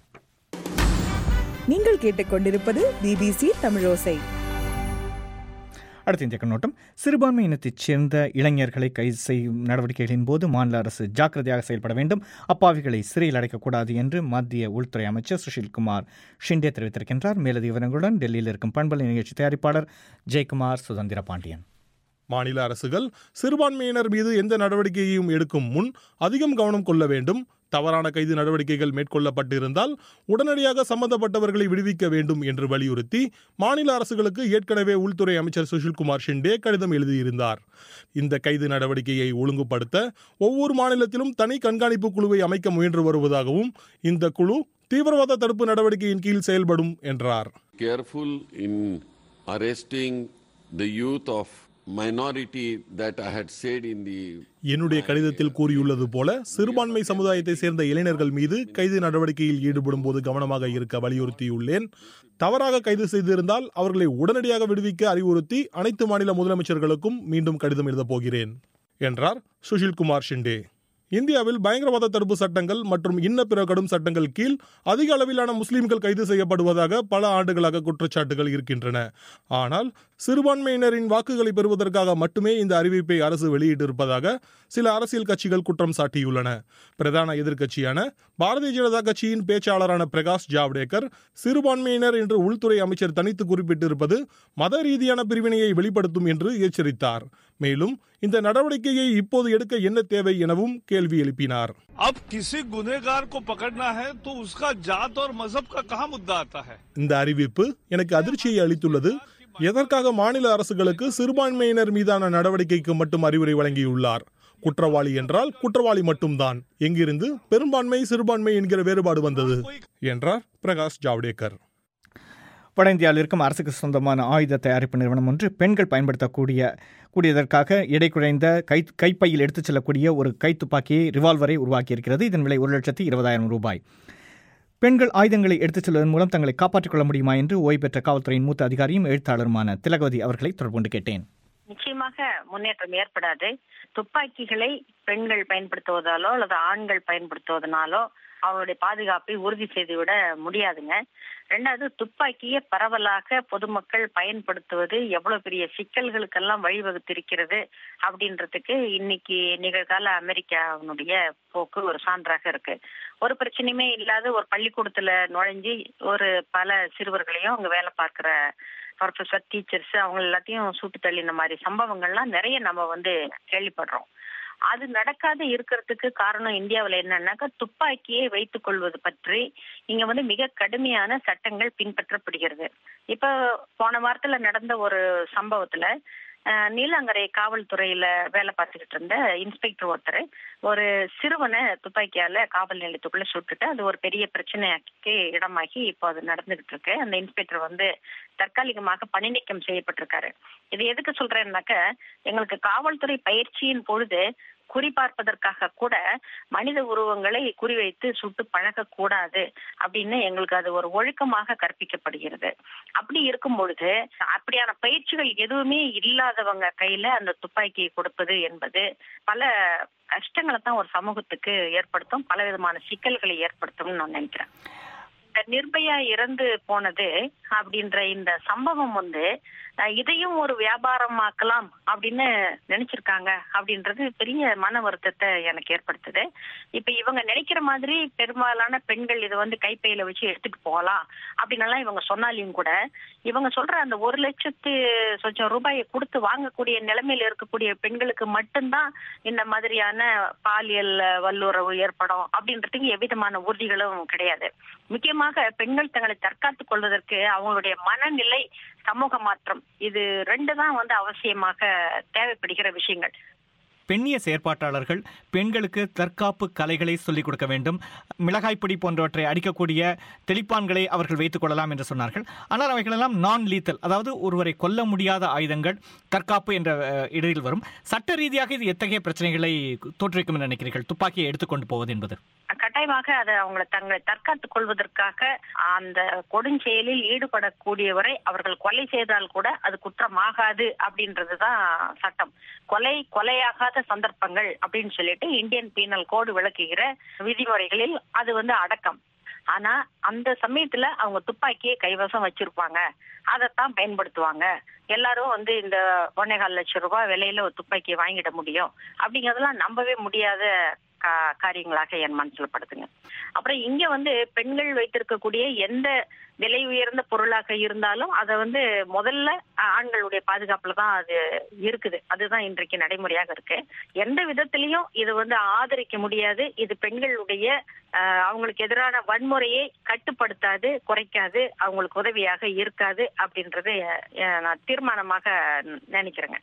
நீங்கள் கேட்டுக்கொண்டிருப்பது பிபிசி தமிழோசை அடுத்த இந்திய கண்ணோட்டம் சிறுபான்மை இனத்தைச் சேர்ந்த இளைஞர்களை கைது செய்யும் நடவடிக்கைகளின் போது மாநில அரசு ஜாக்கிரதையாக செயல்பட வேண்டும் அப்பாவிகளை சிறையில் அடைக்கக்கூடாது என்று மத்திய உள்துறை அமைச்சர் சுஷில்குமார் ஷிண்டே தெரிவித்திருக்கின்றார் மேலதிக விவரங்களுடன் டெல்லியில் இருக்கும் பண்பலை நிகழ்ச்சி தயாரிப்பாளர் ஜெயக்குமார் சுதந்திர பாண்டியன் மாநில அரசுகள் சிறுபான்மையினர் மீது எந்த நடவடிக்கையையும் எடுக்கும் முன் அதிகம் கவனம் கொள்ள வேண்டும் தவறான கைது நடவடிக்கைகள் மேற்கொள்ளப்பட்டிருந்தால் உடனடியாக சம்பந்தப்பட்டவர்களை விடுவிக்க வேண்டும் என்று வலியுறுத்தி மாநில அரசுகளுக்கு ஏற்கனவே உள்துறை அமைச்சர் சுஷில்குமார் ஷிண்டே கடிதம் எழுதியிருந்தார் இந்த கைது நடவடிக்கையை ஒழுங்குபடுத்த ஒவ்வொரு மாநிலத்திலும் தனி கண்காணிப்பு குழுவை அமைக்க முயன்று வருவதாகவும் இந்த குழு தீவிரவாத தடுப்பு நடவடிக்கையின் கீழ் செயல்படும் என்றார் careful in arresting the youth of minority that I had said in the என்னுடைய கடிதத்தில் கூறியுள்ளது போல சிறுபான்மை சமுதாயத்தை சேர்ந்த இளைஞர்கள் மீது கைது நடவடிக்கையில் ஈடுபடும் போது கவனமாக இருக்க வலியுறுத்தியுள்ளேன் தவறாக கைது செய்திருந்தால் அவர்களை உடனடியாக விடுவிக்க அறிவுறுத்தி அனைத்து மாநில முதலமைச்சர்களுக்கும் மீண்டும் கடிதம் எழுதப் போகிறேன் என்றார் சுஷில்குமார் ஷிண்டே இந்தியாவில் பயங்கரவாத தடுப்பு சட்டங்கள் மற்றும் இன்ன பிற கடும் சட்டங்கள் கீழ் அதிக அளவிலான முஸ்லிம்கள் கைது செய்யப்படுவதாக பல ஆண்டுகளாக குற்றச்சாட்டுகள் இருக்கின்றன ஆனால் சிறுபான்மையினரின் வாக்குகளை பெறுவதற்காக மட்டுமே இந்த அறிவிப்பை அரசு வெளியிட்டிருப்பதாக சில அரசியல் கட்சிகள் குற்றம் சாட்டியுள்ளன பிரதான எதிர்க்கட்சியான பாரதிய ஜனதா கட்சியின் பேச்சாளரான பிரகாஷ் ஜாவ்டேகர் சிறுபான்மையினர் என்று உள்துறை அமைச்சர் தனித்து குறிப்பிட்டிருப்பது மத ரீதியான பிரிவினையை வெளிப்படுத்தும் என்று எச்சரித்தார் மேலும் இந்த நடவடிக்கையை இப்போது எடுக்க என்ன தேவை எனவும் கேள்வி எழுப்பினார் अब किसी गुनेगार को पकड़ना है तो उसका जात और मजहब का कहा मुद्दा आता है இந்த அறிவிப்பு எனக்கு அதிர்ச்சியை அளித்துள்ளது எதற்காக மாநில அரசுகளுக்கு சிறுபான்மையினர் மீதான நடவடிக்கைக்கு மட்டும் அறிவுரை வழங்கியுள்ளார் குற்றவாளி என்றால் குற்றவாளி மட்டும்தான் எங்கிருந்து பெரும்பான்மை சிறுபான்மை என்கிற வேறுபாடு வந்தது என்றார் பிரகாஷ் ஜாவ்டேகர் வட இந்தியாவில் இருக்கும் அரசுக்கு சொந்தமான ஆயுத தயாரிப்பு நிறுவனம் ஒன்று பெண்கள் பயன்படுத்தக்கூடிய கூடியதற்காக எடை குறைந்த கை கைப்பையில் எடுத்துச் செல்லக்கூடிய ஒரு கைத்துப்பாக்கியை ரிவால்வரை உருவாக்கியிருக்கிறது இதன் விலை ஒரு லட்சத்தி இருபதாயிரம் ரூபாய் பெண்கள் ஆயுதங்களை எடுத்துச் செல்வதன் மூலம் தங்களை காப்பாற்றிக் கொள்ள முடியுமா என்று ஓய்வு பெற்ற காவல்துறையின் மூத்த அதிகாரியும் எழுத்தாளருமான திலகவதி அவர்களை தொடர்பு கொண்டு கேட்டேன் நிச்சயமாக முன்னேற்றம் ஏற்படாது துப்பாக்கிகளை பெண்கள் பயன்படுத்துவதாலோ அல்லது ஆண்கள் பயன்படுத்துவதனாலோ அவங்களுடைய பாதுகாப்பை உறுதி செய்துவிட முடியாதுங்க ரெண்டாவது துப்பாக்கியை பரவலாக பொதுமக்கள் பயன்படுத்துவது எவ்வளவு பெரிய சிக்கல்களுக்கெல்லாம் வழிவகுத்திருக்கிறது அப்படின்றதுக்கு இன்னைக்கு நிகழ்கால அமெரிக்காவினுடைய போக்கு ஒரு சான்றாக இருக்கு ஒரு பிரச்சனையுமே இல்லாத ஒரு பள்ளிக்கூடத்துல நுழைஞ்சு ஒரு பல சிறுவர்களையும் அங்க வேலை பார்க்கிற ப்ரொஃபஸர் டீச்சர்ஸ் அவங்க எல்லாத்தையும் சுட்டு தள்ளின மாதிரி சம்பவங்கள்லாம் நிறைய நம்ம வந்து கேள்விப்படுறோம் அது நடக்காத இருக்கிறதுக்கு காரணம் இந்தியாவில் என்னன்னாக்கா துப்பாக்கியை வைத்துக் கொள்வது பற்றி இங்க வந்து மிக கடுமையான சட்டங்கள் பின்பற்றப்படுகிறது இப்ப போன வாரத்துல நடந்த ஒரு சம்பவத்துல அஹ், நீலாங்கரை காவல்துறையில வேலை பார்த்துக்கிட்டு இருந்த இன்ஸ்பெக்டர் ஒருத்தர் ஒரு சிறுவனை துப்பாக்கியால காவல் நிலையத்துக்குள்ள சுட்டுட்டு அது ஒரு பெரிய பிரச்சனைக்கு இடமாகி இப்போ அது நடந்துகிட்டு இருக்கு அந்த இன்ஸ்பெக்டர் வந்து தற்காலிகமாக பணி நீக்கம் செய்யப்பட்டிருக்காரு இது எதுக்கு சொல்றேன்னாக்க எங்களுக்கு காவல்துறை பயிற்சியின் பொழுது குறிபார்ப்பதற்காக கூட மனித உருவங்களை குறிவைத்து சுட்டு பழகக்கூடாது அப்படின்னு எங்களுக்கு அது ஒரு ஒழுக்கமாக கற்பிக்கப்படுகிறது அப்படி இருக்கும் பொழுது அப்படியான பயிற்சிகள் எதுவுமே இல்லாதவங்க கையில அந்த துப்பாக்கியை கொடுப்பது என்பது பல கஷ்டங்களை தான் ஒரு சமூகத்துக்கு ஏற்படுத்தும் பல விதமான சிக்கல்களை ஏற்படுத்தும்னு நான் நினைக்கிறேன் இந்த நிர்பயா இறந்து போனது அப்படின்ற இந்த சம்பவம் வந்து அஹ், இதையும் ஒரு வியாபாரமாக்கலாம் அப்படின்னு நினைச்சிருக்காங்க அப்படின்றது பெரிய மன வருத்தத்தை எனக்கு ஏற்படுத்துது இப்ப இவங்க நினைக்கிற மாதிரி பெரும்பாலான பெண்கள் இதை வந்து கைப்பையில வச்சு எடுத்துட்டு போகலாம் அப்படின்னலாம் இவங்க சொன்னாலையும் கூட இவங்க சொல்ற அந்த ஒரு லட்சத்து சொச்சம் ரூபாயை கொடுத்து வாங்கக்கூடிய நிலைமையில இருக்கக்கூடிய பெண்களுக்கு மட்டும்தான் இந்த மாதிரியான பாலியல் வல்லுறவு ஏற்படும் அப்படின்றதுக்கு எவ்விதமான உறுதிகளும் கிடையாது முக்கியமாக பெண்கள் தங்களை தற்காத்துக் கொள்வதற்கு அவங்களுடைய மனநிலை சமூக மாற்றம் இது ரெண்டு தான் வந்து அவசியமாக தேவைப்படுகிற விஷயங்கள் பெண்ணிய செயற்பாட்டாளர்கள் பெண்களுக்கு தற்காப்பு கலைகளை சொல்லிக் கொடுக்க வேண்டும் மிளகாய்ப்பொடி போன்றவற்றை அடிக்கக்கூடிய தெளிப்பான்களை அவர்கள் வைத்துக் கொள்ளலாம் என்று சொன்னார்கள் ஆனால் அவைகளெல்லாம் நான் லீத்தல் அதாவது ஒருவரை கொல்ல முடியாத ஆயுதங்கள் தற்காப்பு என்ற அஹ், இடையில் வரும் சட்ட ரீதியாக இது எத்தகைய பிரச்சனைகளை தோற்றுவிக்கும் என்று நினைக்கிறீர்கள் துப்பாக்கியை எடுத்துக்கொண்டு போவது என்பது கட்டாயமாக அதை அவங்களை தங்களை தற்காத்துக் கொள்வதற்காக அந்த கொடுஞ்செயலில் ஈடுபடக்கூடியவரை அவர்கள் கொலை செய்தால் கூட அது குற்றமாகாது அப்படின்றதுதான் சட்டம் கொலை கொலையாகாத சந்தர்ப்பங்கள் அப்படின்னு சொல்லிட்டு இந்தியன் பீனல் கோடு விளக்குகிற விதிமுறைகளில் அது வந்து அடக்கம் ஆனா அந்த சமயத்துல அவங்க துப்பாக்கியை கைவசம் வச்சிருப்பாங்க அதைத்தான் பயன்படுத்துவாங்க எல்லாரும் வந்து இந்த ஒன்னேகால் லட்சம் ரூபாய் விலையில ஒரு துப்பாக்கியை வாங்கிட முடியும் அப்படிங்கறதெல்லாம் நம்பவே முடியாத கா- காரியங்களாக என் மனசுல படுதுங்க அப்புறம் இங்க வந்து பெண்கள் வைத்திருக்கக்கூடிய எந்த விலை உயர்ந்த பொருளாக இருந்தாலும் அதை வந்து முதல்ல ஆண்களுடைய பாதுகாப்புல தான் அது இருக்குது அதுதான் இன்றைக்கு நடைமுறையாக இருக்கு எந்த விதத்திலையும் இது வந்து ஆதரிக்க முடியாது இது பெண்களுடைய ஆஹ், அவங்களுக்கு எதிரான வன்முறையை கட்டுப்படுத்தாது குறைக்காது அவங்களுக்கு உதவியாக இருக்காது அப்படின்றது அஹ், நான் தீர்மானமாக நினைக்கிறேங்க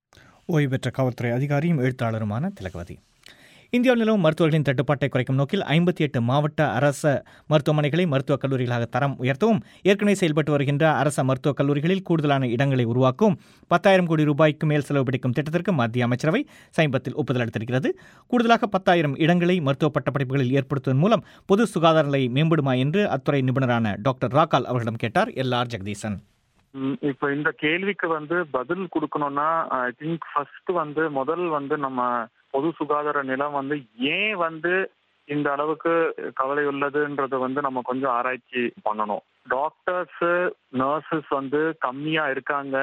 ஓய்வு பெற்ற காவல்துறை அதிகாரியும் எழுத்தாளருமான திலகவதி இந்தியாவில் நிலவும் மருத்துவர்களின் தட்டுப்பாட்டை குறைக்கும் நோக்கில் ஐம்பத்தி எட்டு மாவட்ட அரச மருத்துவமனைகளை மருத்துவக் கல்லூரிகளாக தரம் உயர்த்தவும் ஏற்கனவே செயல்பட்டு வருகின்ற அரச மருத்துவக் கல்லூரிகளில் கூடுதலான இடங்களை உருவாக்கவும் பத்தாயிரம் கோடி ரூபாய்க்கு மேல் செலவு பிடிக்கும் திட்டத்திற்கு மத்திய அமைச்சரவை சமீபத்தில் ஒப்புதல் அளித்திருக்கிறது கூடுதலாக பத்தாயிரம் இடங்களை மருத்துவ பட்டப்படிப்புகளில் ஏற்படுத்துவதன் மூலம் பொது சுகாதார நிலை மேம்படுமா என்று அத்துறை நிபுணரான டாக்டர் ராக்கால் அவர்களிடம் கேட்டார் எல் ஆர் ஜெகதீசன் ம், இப்ப இந்த கேள்விக்கு வந்து பதில் கொடுக்கணும்னா ஐ திங்க் ஃபர்ஸ்ட் வந்து முதல் வந்து நம்ம பொது சுகாதார நிலம் வந்து ஏன் வந்து இந்த அளவுக்கு கவலை உள்ளதுன்றத வந்து நம்ம கொஞ்சம் ஆராய்ச்சி பண்ணணும் டாக்டர்ஸ் நர்சஸ் வந்து கம்மியா இருக்காங்க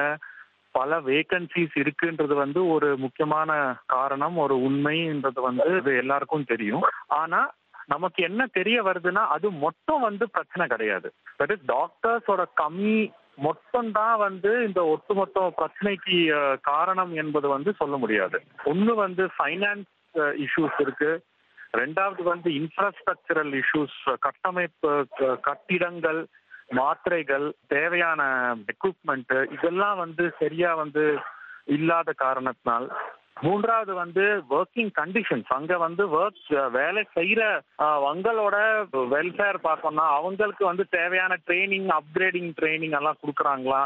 பல வேகன்சிஸ் இருக்குன்றது வந்து ஒரு முக்கியமான காரணம் ஒரு உண்மைன்றது வந்து இது எல்லாருக்கும் தெரியும் ஆனா நமக்கு என்ன தெரிய வருதுன்னா அது மொத்தம் வந்து பிரச்சனை கிடையாது தட் இஸ் டாக்டர்ஸோட கம்மி மொத்தம் தான் வந்து இந்த ஒட்டுமொத்த பிரச்சனைக்கு அஹ், காரணம் என்பது வந்து சொல்ல முடியாது ஒண்ணு வந்து ஃபைனான்ஸ் இஷ்யூஸ் இருக்கு ரெண்டாவது வந்து இன்ஃப்ராஸ்ட்ரக்சரல் இஷ்யூஸ் கட்டமைப்பு க- கட்டிடங்கள் மாத்திரைகள் தேவையான எக்யூப்மெண்ட் இதெல்லாம் வந்து சரியா வந்து இல்லாத காரணத்தினால் மூன்றாவது வந்து ஒர்க்கிங் கண்டிஷன்ஸ் அங்க வந்து ஒர்க் வேலை செய்யற அவங்களோட வெல்ஃபேர் பார்த்தோம்னா அவங்களுக்கு வந்து தேவையான ட்ரைனிங் அப்கிரேடிங் ட்ரைனிங் எல்லாம் கொடுக்குறாங்களா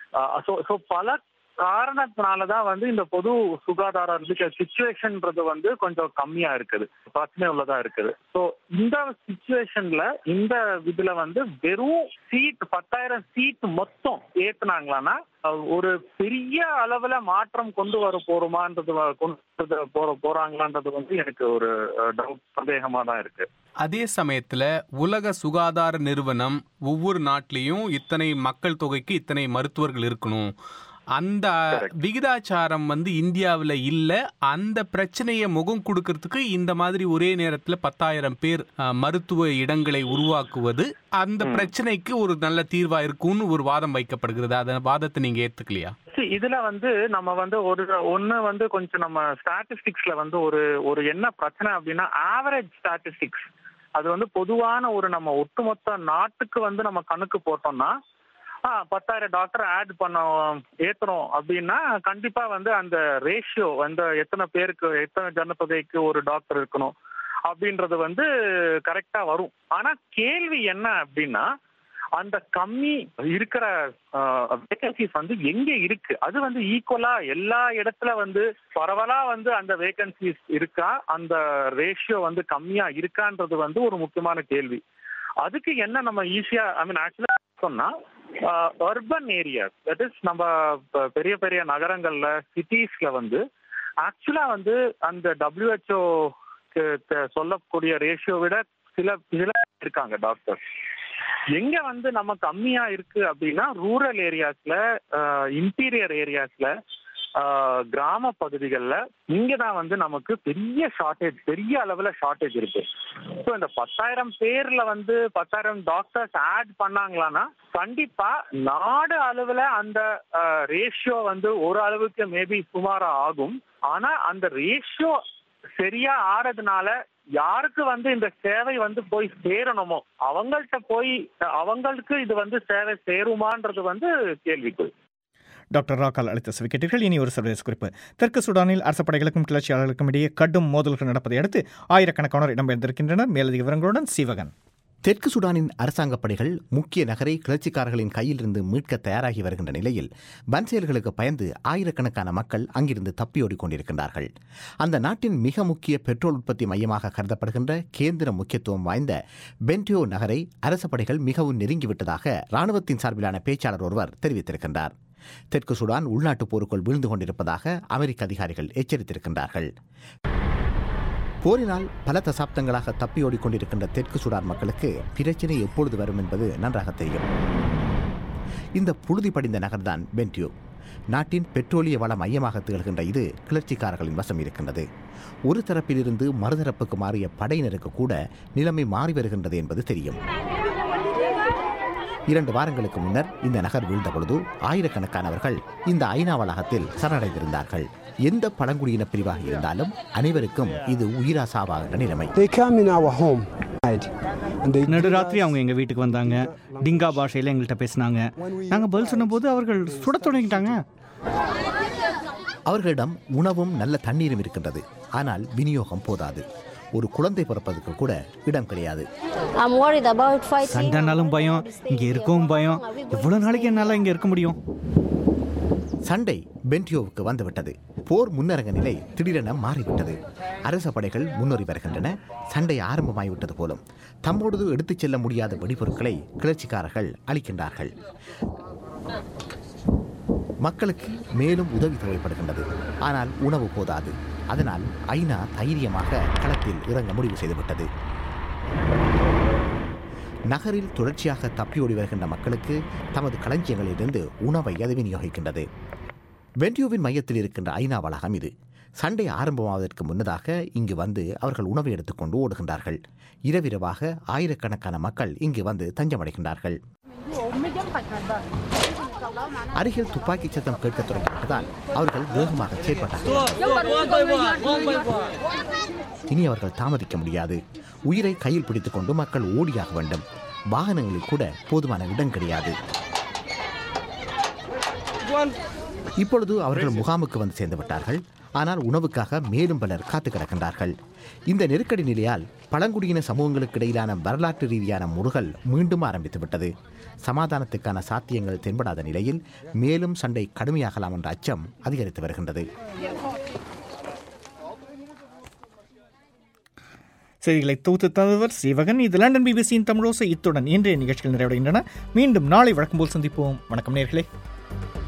ஸோ பல காரணத்தினாலதான் வந்து இந்த பொது சுகாதார சுச்சுவேஷன்ன்றது வந்து கொஞ்சம் கம்மியா இருக்குது பிரச்சனை உள்ளதா இருக்குது ஸோ இந்த சுச்சுவேஷன்ல இந்த இதுல வந்து வெறும் சீட் பத்தாயிரம் சீட் மொத்தம் ஏத்துனாங்களான்னா ஒரு பெரிய அளவுல மாற்றம் கொண்டு வர போறோமான்றது கொண்டு போற போறாங்களான்றது வந்து எனக்கு ஒரு டவுட் சந்தேகமா தான் இருக்கு அதே சமயத்துல உலக சுகாதார நிறுவனம் ஒவ்வொரு நாட்டிலையும் இத்தனை மக்கள் தொகைக்கு இத்தனை மருத்துவர்கள் இருக்கணும் அந்த விகிதாச்சாரம் வந்து இந்தியாவில் இல்லை அந்த பிரச்சனையை முகம் கொடுக்கறதுக்கு இந்த மாதிரி ஒரே நேரத்தில் பத்தாயிரம் பேர் மருத்துவ இடங்களை உருவாக்குவது அந்த பிரச்சனைக்கு ஒரு நல்ல தீர்வா இருக்கும்னு ஒரு வாதம் வைக்கப்படுகிறது அந்த வாதத்தை நீங்க ஏத்துக்கலையா இதுல வந்து நம்ம வந்து ஒரு ஒண்ணு வந்து கொஞ்சம் நம்ம ஸ்டாட்டிஸ்டிக்ஸ்ல வந்து ஒரு ஒரு என்ன பிரச்சனை அப்படின்னா ஆவரேஜ் ஸ்டாட்டிஸ்டிக்ஸ் அது வந்து பொதுவான ஒரு நம்ம ஒட்டுமொத்த நாட்டுக்கு வந்து நம்ம கணக்கு போட்டோம்னா ஆ பத்தாயிரம் டாக்டர் ஆட் பண்ண ஏத்துறோம் அப்படின்னா கண்டிப்பா வந்து அந்த ரேஷியோ வந்து எத்தனை பேருக்கு எத்தனை ஜனத்தொகைக்கு ஒரு டாக்டர் இருக்கணும் அப்படின்றது வந்து கரெக்டா வரும் ஆனா கேள்வி என்ன அப்படின்னா அந்த கம்மி இருக்கிற வேகன்சிஸ் வந்து எங்க இருக்கு அது வந்து ஈக்குவலா எல்லா இடத்துல வந்து பரவலா வந்து அந்த வேகன்சிஸ் இருக்கா அந்த ரேஷியோ வந்து கம்மியா இருக்கான்றது வந்து ஒரு முக்கியமான கேள்வி அதுக்கு என்ன நம்ம ஈஸியா ஐ மீன் ஆக்சுவலா சொன்னா அர்பன் ஏரியாஸ் தட் இஸ் நம்ம பெரிய பெரிய நகரங்கள்ல சிட்டிஸ்ல வந்து ஆக்சுவலா வந்து அந்த டபிள்யூஹெச்ஓ சொல்லக்கூடிய ரேஷியோ விட சில சில இருக்காங்க டாக்டர் எங்க வந்து நம்ம கம்மியா இருக்கு அப்படின்னா ரூரல் ஏரியாஸ்ல இன்டீரியர் ஏரியாஸ்ல கிராம பகுதிகளில் இங்க தான் வந்து நமக்கு பெரிய ஷார்டேஜ் பெரிய அளவுல ஷார்டேஜ் இருக்கு ஸோ இந்த பத்தாயிரம் பேர்ல வந்து பத்தாயிரம் டாக்டர்ஸ் ஆட் பண்ணாங்களான்னா கண்டிப்பா நாடு அளவுல அந்த ரேஷியோ வந்து ஒரு அளவுக்கு மேபி சுமாரா ஆகும் ஆனா அந்த ரேஷியோ சரியா ஆறதுனால யாருக்கு வந்து இந்த சேவை வந்து போய் சேரணுமோ அவங்கள்ட்ட போய் அவங்களுக்கு இது வந்து சேவை சேருமான்றது வந்து கேள்விக்குள் டாக்டர் ராக்கால் அளித்த செவிக்கேட்டீர்கள் இனி ஒரு சர்வதேச குறிப்பு தெற்கு சூடானில் அரசு படைகளுக்கும் கிளர்ச்சியாளர்களுக்கும் இடையே கடும் மோதல்கள் நடப்பதை அடுத்து ஆயிரக்கணக்கானோர் இடம்பெயர்ந்திருக்கின்றனர் மேலதிக விவரங்களுடன் சீவகன் தெற்கு சுடானின் அரசாங்க படைகள் முக்கிய நகரை கிளர்ச்சிக்காரர்களின் கையிலிருந்து மீட்க தயாராகி வருகின்ற நிலையில் வன்செயல்களுக்கு பயந்து ஆயிரக்கணக்கான மக்கள் அங்கிருந்து தப்பியோடிக் கொண்டிருக்கின்றார்கள் அந்த நாட்டின் மிக முக்கிய பெட்ரோல் உற்பத்தி மையமாக கருதப்படுகின்ற கேந்திர முக்கியத்துவம் வாய்ந்த பென்டியோ நகரை அரச படைகள் மிகவும் நெருங்கிவிட்டதாக ராணுவத்தின் சார்பிலான பேச்சாளர் ஒருவர் தெரிவித்திருக்கின்றார் தெற்கு சுடான் உள்நாட்டுப் போருக்குள் வீழ்ந்து கொண்டிருப்பதாக அமெரிக்க அதிகாரிகள் எச்சரித்திருக்கின்றார்கள் போரினால் பல தசாப்தங்களாக தப்பியோடிக் கொண்டிருக்கின்ற தெற்கு சுடான் மக்களுக்கு பிரச்சினை எப்பொழுது வரும் என்பது நன்றாக தெரியும் இந்த புழுதி படிந்த நகர்தான் பென்டியோ நாட்டின் பெட்ரோலிய வள மையமாக திகழ்கின்ற இது கிளர்ச்சிக்காரர்களின் வசம் இருக்கின்றது ஒரு தரப்பிலிருந்து மறுதரப்புக்கு மாறிய படையினருக்கு கூட நிலைமை மாறி வருகின்றது என்பது தெரியும் இரண்டு வாரங்களுக்கு முன்னர் இந்த நகர் வீழ்ந்த பொழுது ஆயிரக்கணக்கானவர்கள் இந்த ஐநா வளாகத்தில் சரணடைந்திருந்தார்கள் எந்த பழங்குடியின பிரிவாக இருந்தாலும் அனைவருக்கும் இது உயிரா சாவாகின்ற நிலைமை நடுராத்திரி அவங்க எங்க வீட்டுக்கு வந்தாங்க டிங்கா பாஷையில எங்கள்கிட்ட பேசினாங்க நாங்க பதில் சொன்னபோது அவர்கள் சுட தொடங்கிட்டாங்க அவர்களிடம் உணவும் நல்ல தண்ணீரும் இருக்கின்றது ஆனால் விநியோகம் போதாது ஒரு குழந்தை பிறப்பதற்கு கூட இடம் கிடையாது சண்டைனாலும் பயம் இங்க இருக்கவும் பயம் எவ்வளவு நாளைக்கு என்னால இங்க இருக்க முடியும் சண்டை பென்டியோவுக்கு வந்துவிட்டது போர் முன்னரங்க நிலை திடீரென மாறிவிட்டது அரச படைகள் முன்னேறி வருகின்றன சண்டை ஆரம்பமாகிவிட்டது போலும் தம்மோடு எடுத்துச் செல்ல முடியாத வெடிபொருட்களை கிளர்ச்சிக்காரர்கள் அளிக்கின்றார்கள் மக்களுக்கு மேலும் உதவி தேவைப்படுகின்றது ஆனால் உணவு போதாது அதனால் ஐநா தைரியமாக களத்தில் இறங்க முடிவு செய்துவிட்டது நகரில் தொடர்ச்சியாக தப்பியோடி வருகின்ற மக்களுக்கு தமது களஞ்சியங்களிலிருந்து உணவை அது விநியோகிக்கின்றது வென்டியோவின் மையத்தில் இருக்கின்ற ஐநா வளாகம் இது சண்டை ஆரம்பமாவதற்கு முன்னதாக இங்கு வந்து அவர்கள் உணவை எடுத்துக்கொண்டு ஓடுகின்றார்கள் இரவிரவாக ஆயிரக்கணக்கான மக்கள் இங்கு வந்து தஞ்சமடைகின்றார்கள் அருகில் துப்பாக்கி சத்தம் கேட்க தொடங்கிவிட்டதால் அவர்கள் வேகமாக செயற்பட்டார்கள் இனி அவர்கள் தாமதிக்க முடியாது உயிரை கையில் பிடித்துக் கொண்டு மக்கள் ஓடியாக வேண்டும் வாகனங்களில் கூட போதுமான இடம் கிடையாது இப்பொழுது அவர்கள் முகாமுக்கு வந்து சேர்ந்து விட்டார்கள் ஆனால் உணவுக்காக மேலும் பலர் காத்து கிடக்கின்றார்கள் இந்த நெருக்கடி நிலையால் பழங்குடியின சமூகங்களுக்கு இடையிலான வரலாற்று ரீதியான முருகல் மீண்டும் ஆரம்பித்துவிட்டது சமாதானத்துக்கான சாத்தியங்கள் தென்படாத நிலையில் மேலும் சண்டை கடுமையாகலாம் என்ற அச்சம் அதிகரித்து வருகின்றது செய்திகளை தொகுத்து தந்தவர் சிவகன் இது லண்டன் பிபிசியின் தமிழோசை இத்துடன் இன்றைய நிகழ்ச்சிகள் நிறைவடைகின்றன மீண்டும் நாளை வழக்கம் போல் சந்திப்போம் வணக்கம் நேர்களே